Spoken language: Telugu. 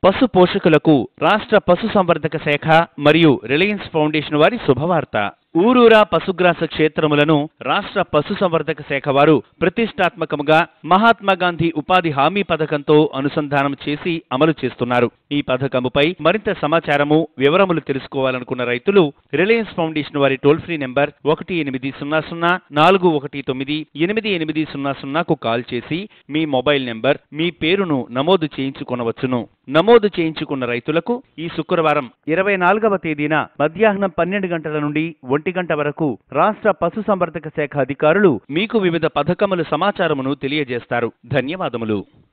పశు పోషకులకు రాష్ట్ర పశు సంవర్ధక శాఖ మరియు రిలయన్స్ ఫౌండేషన్ వారి శుభవార్త ఊరూరా పశుగ్రాస క్షేత్రములను రాష్ట్ర పశు సంవర్ధక శాఖ వారు ప్రతిష్టాత్మకముగా మహాత్మా గాంధీ ఉపాధి హామీ పథకంతో అనుసంధానం చేసి అమలు చేస్తున్నారు ఈ పథకముపై మరింత సమాచారము వివరములు తెలుసుకోవాలనుకున్న రైతులు రిలయన్స్ ఫౌండేషన్ వారి టోల్ ఫ్రీ నెంబర్ ఒకటి ఎనిమిది సున్నా సున్నా నాలుగు ఒకటి తొమ్మిది ఎనిమిది ఎనిమిది సున్నా సున్నాకు కాల్ చేసి మీ మొబైల్ నెంబర్ మీ పేరును నమోదు చేయించుకొనవచ్చును నమోదు చేయించుకున్న రైతులకు ఈ శుక్రవారం ఇరవై నాలుగవ తేదీన మధ్యాహ్నం పన్నెండు గంటల నుండి ఒంటి గంట వరకు రాష్ట్ర పశుసంవర్ధక శాఖ అధికారులు మీకు వివిధ పథకముల సమాచారమును తెలియజేస్తారు ధన్యవాదములు